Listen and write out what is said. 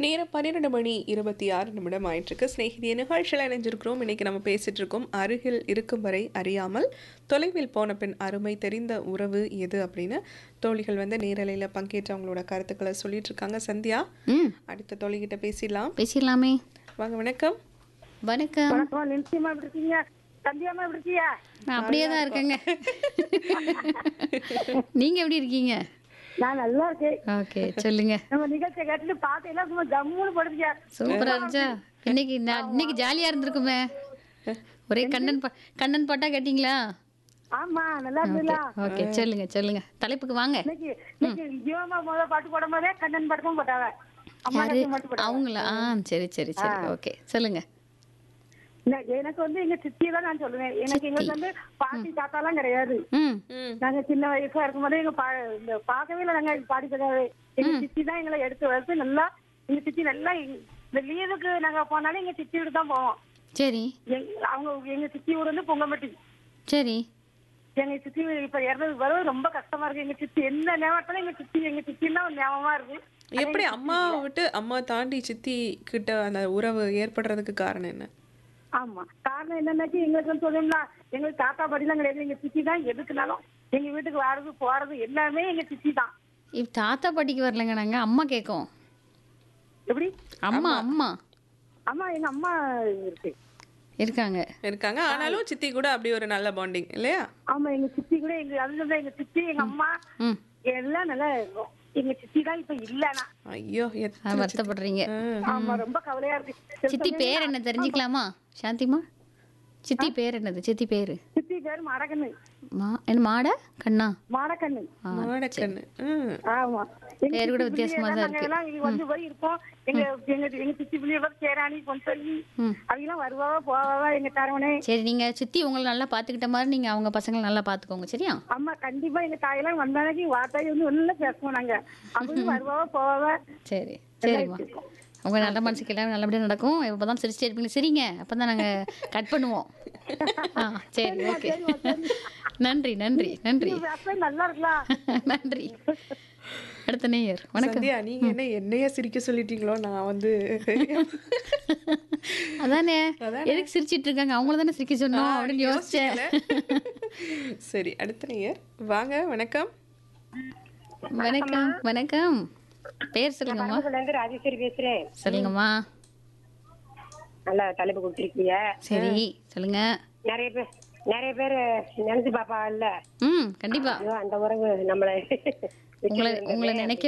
நேரம் பன்னிரெண்டு மணி இருபத்தி ஆறு நிமிடம் ஆயிட்டிருக்கு ஸ்நேகிதிய நிகழ்ச்சியில் இணைஞ்சிருக்கிறோம் இன்னைக்கு நம்ம பேசிட்டு இருக்கோம் அருகில் இருக்கும் வரை அறியாமல் தொலைவில் போன பின் அருமை தெரிந்த உறவு எது அப்படின்னு தோழிகள் வந்து நேரலையில் பங்கேற்று அவங்களோட கருத்துக்களை சொல்லிட்டு இருக்காங்க சந்தியா ம் அடுத்த தோழிகிட்ட பேசிடலாம் பேசிடலாமே வாங்க வணக்கம் வணக்கம் வணக்கம் நிச்சயமா எப்படி இருக்கீங்க சந்தியாமா எப்படி இருக்கியா நான் அப்படியே தான் இருக்கேங்க நீங்க எப்படி இருக்கீங்க நான் நல்லா இருக்கேன் ஓகே சொல்லுங்க நம்ம நிகழ்ச்சியை கேட்டுட்டு பார்த்தீங்கன்னா சும்மா ஜம்முன்னு படுத்துக்க சூப்பரா இருந்துச்சா இன்னைக்கு நான் இன்னைக்கு ஜாலியா இருந்திருக்குமே ஒரே கண்ணன் பா கண்ணன் பாட்டா கேட்டீங்களா ஆமா நல்லா இருந்தீங்களா ஓகே சொல்லுங்க சொல்லுங்க தலைப்புக்கு வாங்க இன்னைக்கு இன்னைக்கு ஜீவமா முதல் பாட்டு போடும் போதே கண்ணன் பாட்டு தான் போட்டாவ அம்மா யாரு லட்சுமி பாட்டு போட்டாவ அவங்களா ஆ சரி சரி சரி ஓகே சொல்லுங்க இல்ல, எனக்கு வந்து எங்க சித்தியை தான் நான் சொல்லுவேன் எனக்கு எங்களுக்கு வந்து பாட்டி தாத்தாலாம் கிடையாது ம் ம் நாங்க சின்ன வயசா இருக்கும்போதே எங்க பா இந்த பார்க்கவே இல்லை நாங்க பாடி கிடையாது எங்க சித்தி தான் எங்களை எடுத்து வளர்த்து நல்லா எங்க சித்தி நல்லா எங்க- இந்த லீவுக்கு நாங்க போனாலும் எங்க சித்தி வீடு தான் போவோம் சரி எங்க- அவங்க எங்க சித்தி ஊர் வந்து பொங்கம்பட்டி சரி எங்க சித்தி இப்ப இறந்தது வரவு ரொம்ப கஷ்டமா இருக்கு எங்க சித்தி எந்த நேரத்துல எங்க சித்தி எங்க சித்தின்னா ஒரு ஞாபகமா இருக்கு எப்படி அம்மாவை விட்டு அம்மா தாண்டி சித்தி கிட்ட அந்த உறவு ஏற்படுறதுக்கு காரணம் என்ன ஆமா காரணம் என்னன்னாக்கி எங்களுக்கு வந்து சொல்லுங்களா எங்களுக்கு தாத்தா பாட்டிலாம் கிடையாது எங்க சித்தி தான் எதுக்குனாலும் எங்க வீட்டுக்கு வர்றது போறது எல்லாமே எங்க சித்தி தான் இப்ப தாத்தா பாட்டிக்கு வரலங்க நாங்க அம்மா கேட்கும் எப்படி அம்மா அம்மா அம்மா எங்க அம்மா இருக்கு இருக்காங்க இருக்காங்க ஆனாலும் சித்தி கூட அப்படி ஒரு நல்ல பாண்டிங் இல்லையா ஆமா எங்க சித்தி கூட எங்க அதுல எங்க சித்தி எங்க அம்மா ம் எல்லாம் நல்லா இருக்கும் எங்க சித்தி தான் இப்ப இல்லனா ஐயோ ஆ, எத்தனை வருத்தப்படுறீங்க ஆமா ரொம்ப கவலையா இருக்கு சித்தி பேர் என்ன தெரிஞ்சுக்கலாமா சாந்திமா சித்தி பேர் என்னது சித்தி பேரு சித்தி பேர் மடக்கண்ணு மா என்ன மாடா கண்ணா மாடக்கண்ணு ஆ, மாடக்கண்ணு ம் ஆமா எங்க பேர் கூட சித்தி வித்தியாசமா பிள்ளைங்க தான் நாங்க எல்லாம் இங்க வந்து போய் இருப்போம் எங்க எங்க எங்க சித்தி பிள்ளைய பார்த்து சேராணி பொன்சொல்லி ம். அவங்க வருவாவா போவாவா எங்க தரவனே சரி நீங்க சித்தி உங்களை நல்லா பாத்துக்கிட்ட மாதிரி நீங்க அவங்க பசங்களை நல்லா பாத்துக்கோங்க சரியா அம்மா கண்டிப்பா எங்க தாயெல்லாம் வந்தானக்கு வார்த்தை வந்து ஒண்ணு பேசுவோம் நாங்க அவங்க வருவாவா போவாவா சரி சரிம்மா உங்க நல்ல மனசுக்கு எல்லாம் நல்லபடியா நடக்கும் இப்பதான் சிரிச்சிட்டே இருப்பீங்க சரிங்க அப்பதான் நாங்க கட் பண்ணுவோம் ஆ சரி ஓகே நன்றி நன்றி நன்றி அப்ப நல்லா இருக்கலாம் நன்றி அடுத்த நேயர் வணக்கம் சந்தியா நீங்க என்ன என்னைய சிரிக்க சொல்லிட்டீங்களோ நான் வந்து அதானே எதுக்கு சிரிச்சிட்டு இருக்காங்க அவங்கள தானே சிரிக்க சொன்னோம் அப்படின்னு யோசிச்சேன் சரி அடுத்த நேயர் வாங்க வணக்கம் வணக்கம் வணக்கம் பேர் சொல்லுங்கம்மா இருந்து ராஜேஸ்வரி பேசுறேன் சொல்லுங்கம்மா நல்லா தலைப்பு கொடுத்துருக்கீங்க சரி சொல்லுங்க நிறைய பேர் நிறைய பேர் நினைச்சு பாப்பா இல்ல ம் கண்டிப்பா ஐயோ, அந்த உறவு நம்மளை உங்களை உங்களை நினைக்க